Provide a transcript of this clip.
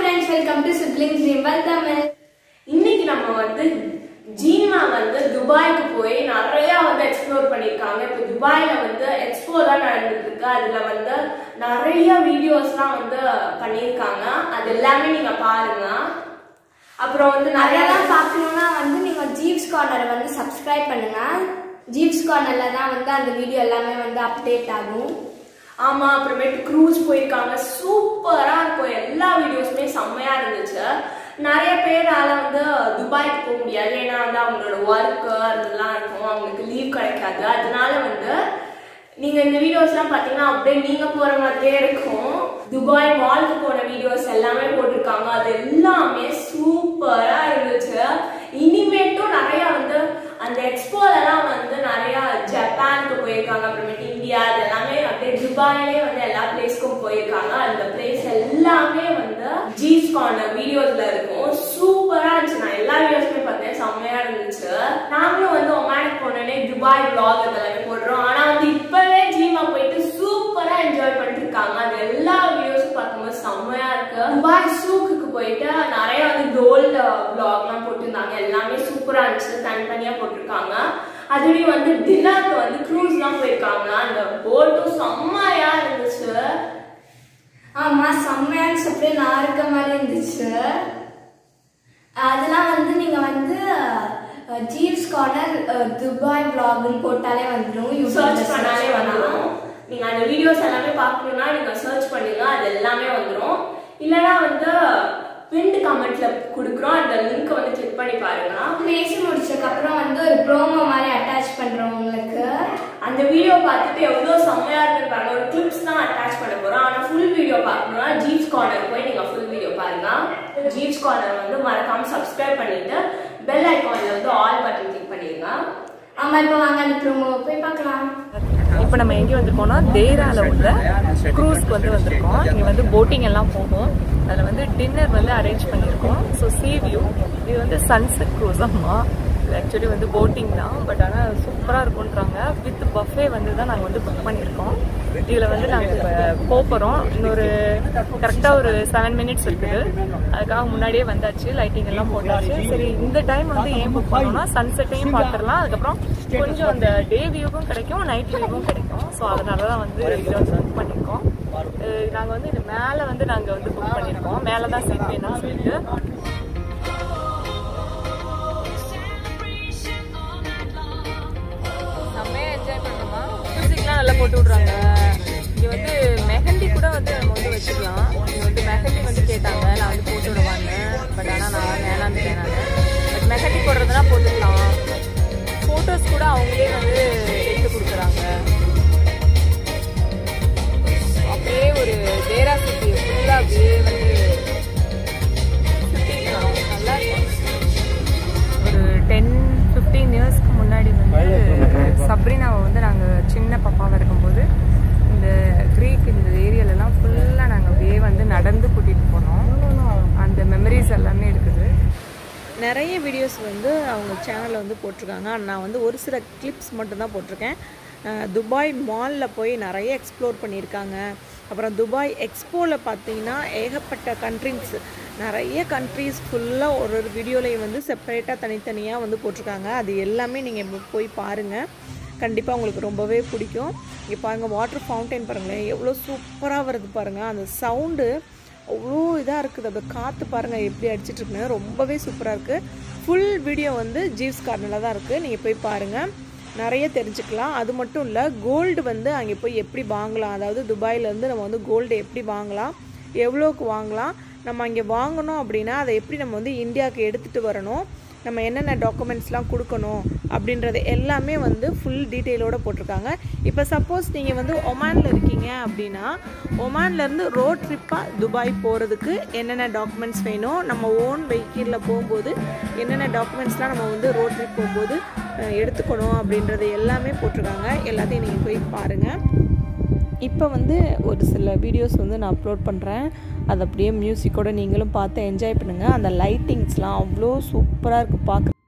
friends welcome to siblings ரிம்பல் தமிழ் இன்னைக்கு நம்ம வந்து ஜீமா வந்து துபாய்க்கு போய் நிறைய வந்து எக்ஸ்ப்ளோர் பண்ணியிருக்காங்க இப்போ துபாயில வந்து எக்ஸ்போ தான் நடந்துட்டு இருக்கு அதுல வந்து நிறைய வீடியோஸ்லாம் வந்து பண்ணியிருக்காங்க அது எல்லாமே நீங்க பாருங்க அப்புறம் வந்து நிறைய அதெல்லாம் பார்க்கணும்னா வந்து நீங்கள் ஜீவ்ஸ் கார்னரை வந்து சப்ஸ்கிரைப் பண்ணுங்க ஜீவ்ஸ் கார்னரில் தான் வந்து அந்த வீடியோ எல்லாமே வந்து அப்டேட் ஆகும் ஆமா அப்புறமேட்டு க்ரூஸ் போயிருக்காங்க சூப்பரா இருக்கும் எல்லா வீடியோஸுமே செம்மையா இருந்துச்சு நிறைய பேரால வந்து துபாய்க்கு போக முடியாது ஏன்னா வந்து அவங்களோட ஒர்க்கு அதெல்லாம் இருக்கும் அவங்களுக்கு லீவ் கிடைக்காது அதனால வந்து நீங்க இந்த வீடியோஸ்லாம் பார்த்தீங்கன்னா அப்படியே நீங்க போற மாதிரியே இருக்கும் துபாய் மாலுக்கு போன வீடியோஸ் எல்லாமே போட்டிருக்காங்க அது எல்லாமே சூப்பரா இருந்துச்சு இனிமேட்டும் நிறைய வந்து அந்த எக்ஸ்போலலாம் வந்து நிறைய ஜப்பானுக்கு போயிருக்காங்க அப்புறமேட்டு இந்தியா அது எல்லாமே அப்படியே துபாயிலே வந்து எல்லா பிளேஸ்க்கும் போயிருக்காங்க அந்த பிளேஸ் எல்லாமே வந்து ஜீஸ் கார்னர் வீடியோஸ்ல இருக்கும் சூப்பரா இருந்துச்சு நான் எல்லா வீடியோஸுமே பார்த்தேன் செம்மையா இருந்துச்சு நாங்களும் வந்து ஒமானுக்கு போனோடனே துபாய் vlog அதெல்லாமே போடுறோம் ஆனா வந்து இப்பவே ஜீமா போயிட்டு சூப்பரா என்ஜாய் பண்ணிட்டு இருக்காங்க அந்த எல்லா வீடியோஸும் பார்க்கும்போது செம்மையா இருக்கு துபாய் சூக்குக்கு போயிட்டு நிறைய வந்து கோல்டு vlogலாம் போட்டிருந்தாங்க எல்லாமே சூப்பரா இருந்துச்சு தனித்தனியா போட்டிருக்காங்க அதுலயும் வந்து டின்னருக்கு வந்து க்ரூஸ்லாம் போயிருக்காங்க அந்த போட்டும் செம்மையா இருந்துச்சு ஆமாம் செம்மையான அப்படியே நான் இருக்க மாதிரி இருந்துச்சு அதெல்லாம் வந்து நீங்கள் வந்து ஜீவ்ஸ் கார்னர் துபாய் vlogன்னு போட்டாலே வந்துடும் சர்ச் பண்ணாலே வந்துடும் நீங்க அந்த வீடியோஸ் எல்லாமே பார்க்கணும்னா நீங்க சர்ச் பண்ணுங்க அது எல்லாமே வந்துடும் இல்லைன்னா வந்து பின்ட் கமெண்ட்ல கொடுக்குறோம் அந்த லிங்க் வந்து கிளிக் பண்ணி பாருங்க பேசி முடிச்சதுக்கப்புறம் வந்து ஒரு ப்ரோமோ மாதிரி அட்டாச் பண்ணுறோம் உங்களுக்கு அந்த வீடியோ பார்த்துட்டு எவ்வளோ செம்மையா இருக்குன்னு பாருங்க ஒரு கிளிப்ஸ் தான் அட்டாச் பண்ண போறோம் ஆனா ஃபுல் வீடியோ பார்க்கணும்னா ஜீப்ஸ் கார்னர் போய் நீங்க ஃபுல் வீடியோ பாருங்க ஜீப்ஸ் கார்னர் வந்து மறக்காம சப்ஸ்கிரைப் பண்ணிட்டு பெல் ஐக்கான்ல வந்து ஆல் பட்டன் கிளிக் பண்ணிருங்க ஆமாம் இப்போ வாங்க அந்த ப்ரோமோ போய் பார்க்கலாம் இப்போ நம்ம எங்கே வந்திருக்கோம்னா தேரால உள்ள க்ரூஸ்க்கு வந்து வந்திருக்கோம் இங்கே வந்து போட்டிங் எல்லாம் போகும் அதில் வந்து டின்னர் வந்து அரேஞ்ச் பண்ணியிருக்கோம் ஸோ சீ வியூ இது வந்து சன்செட் க்ரூஸ் அம்மா இது ஆக்சுவலி வந்து போட்டிங் தான் பட் ஆனால் சூப்பராக இருக்குன்றாங்க வித் பஃபே வந்து தான் நாங்கள் வந்து புக் பண்ணியிருக்கோம் இதில் வந்து நாங்கள் இப்போ போகிறோம் இன்னொரு கரெக்டாக ஒரு செவன் மினிட்ஸ் இருக்குது அதுக்காக முன்னாடியே வந்தாச்சு லைட்டிங் எல்லாம் போட்டாச்சு சரி இந்த டைம் வந்து ஏன் புக் பண்ணோம்னா சன்செட்டையும் பார்த்துடலாம் அதுக்கப்புறம் கொஞ்சம் அந்த டே வியூவும் கிடைக்கும் நைட் வியூவும் கிடைக்கும் ஸோ அதனால தான் வந்து இதை வந்து புக் பண்ணியிருக்கோம் நாங்கள் வந்து இது மேலே வந்து நாங்கள் வந்து புக் பண்ணியிருக்கோம் மேலே தான் செட் வேணும்னு சொல்லிட்டு செம்மையாக என்ஜாய் பண்ணுமா மியூசிக்லாம் நல்லா போட்டு விட்றாங்க இங்கே வந்து மெஹந்தி கூட வந்து நம்ம வந்து வச்சுக்கலாம் இங்கே வந்து மெஹந்தி வந்து கேட்டாங்க நான் வந்து போட்டு விடுவாங்க பட் ஆனால் நான் வேணாந்துட்டேன் நான் பட் மெஹந்தி போடுறதுனா போட்டுக்கலாம் ஃபோட்டோஸ் கூட அவங்களே வந்து எடுத்து கொடுக்குறாங்க அப்படியே ஒரு தேரா சுற்றி ஃபுல்லாக அப்படியே வந்து சுற்றிக்கலாம் நல்லா இருக்கும் ஒரு டென் ஃபிஃப்டீன் இயர்ஸ்க்கு முன்னாடி வந்து சப்ரினாவை வந்து நாங்கள் சின்ன பாப்பாவாக இருக்கும்போது இந்த க்ரீக் இந்த ஏரியாலலாம் ஃபுல்லாக நாங்கள் அப்படியே வந்து நடந்து கூட்டிகிட்டு போனோம் அந்த மெமரிஸ் எல்லாமே இருக்குது நிறைய வீடியோஸ் வந்து அவங்க சேனலில் வந்து போட்டிருக்காங்க நான் வந்து ஒரு சில கிளிப்ஸ் மட்டும்தான் போட்டிருக்கேன் அஹ் துபாய் மாலில் போய் நிறைய எக்ஸ்ப்ளோர் பண்ணியிருக்காங்க அப்புறம் துபாய் எக்ஸ்போவில் பார்த்தீங்கன்னா ஏகப்பட்ட கண்ட்ரிஸ் நிறைய கண்ட்ரிஸ் ஃபுல்லாக ஒரு ஒரு வீடியோலையும் வந்து செப்பரேட்டாக தனித்தனியாக வந்து போட்டிருக்காங்க அது எல்லாமே நீங்கள் போய் பாருங்கள் கண்டிப்பாக உங்களுக்கு ரொம்பவே பிடிக்கும் இங்கே பாருங்கள் வாட்டர் ஃபவுண்டைன் பாருங்களேன் எவ்வளோ சூப்பராக வருது பாருங்கள் அந்த சவுண்டு அவ்வளோ இதாக இருக்குது அந்த காற்று பாருங்கள் எப்படி அடிச்சிட்டு இருக்குன்னு ரொம்பவே சூப்பராக இருக்குது ஃபுல் வீடியோ வந்து ஜீவ்ஸ் கார்னரில் தான் இருக்குது நீங்கள் போய் பாருங்கள் நிறைய தெரிஞ்சுக்கலாம் அது மட்டும் இல்லை கோல்டு வந்து அங்கே போய் எப்படி வாங்கலாம் அதாவது துபாயிலேருந்து நம்ம வந்து கோல்டு எப்படி வாங்கலாம் எவ்வளோக்கு வாங்கலாம் நம்ம அங்கே வாங்கணும் அப்படின்னா அதை எப்படி நம்ம வந்து இந்தியாவுக்கு எடுத்துகிட்டு வரணும் நம்ம என்னென்ன டாக்குமெண்ட்ஸ்லாம் கொடுக்கணும் அப்படின்றது எல்லாமே வந்து ஃபுல் டீட்டெயிலோடு போட்டிருக்காங்க இப்போ சப்போஸ் நீங்கள் வந்து ஒமானில் இருக்கீங்க அப்படின்னா ஒமான்லேருந்து ரோட் ட்ரிப்பாக துபாய் போகிறதுக்கு என்னென்ன டாக்குமெண்ட்ஸ் வேணும் நம்ம ஓன் வெஹிக்கிளில் போகும்போது என்னென்ன டாக்குமெண்ட்ஸ்லாம் நம்ம வந்து ரோட் ட்ரிப் போகும்போது அஹ், எடுத்துக்கணும் அப்படின்றது எல்லாமே போட்டிருக்காங்க எல்லாத்தையும் நீங்கள் போய் பாருங்கள் இப்போ வந்து ஒரு சில வீடியோஸ் வந்து நான் அப்லோட் பண்ணுறேன் அது அப்படியே மியூசிக்கோட நீங்களும் பார்த்து என்ஜாய் பண்ணுங்கள் அந்த லைட்டிங்ஸ்லாம் அவ்வளோ சூப்பராக இருக்குது பார்க்க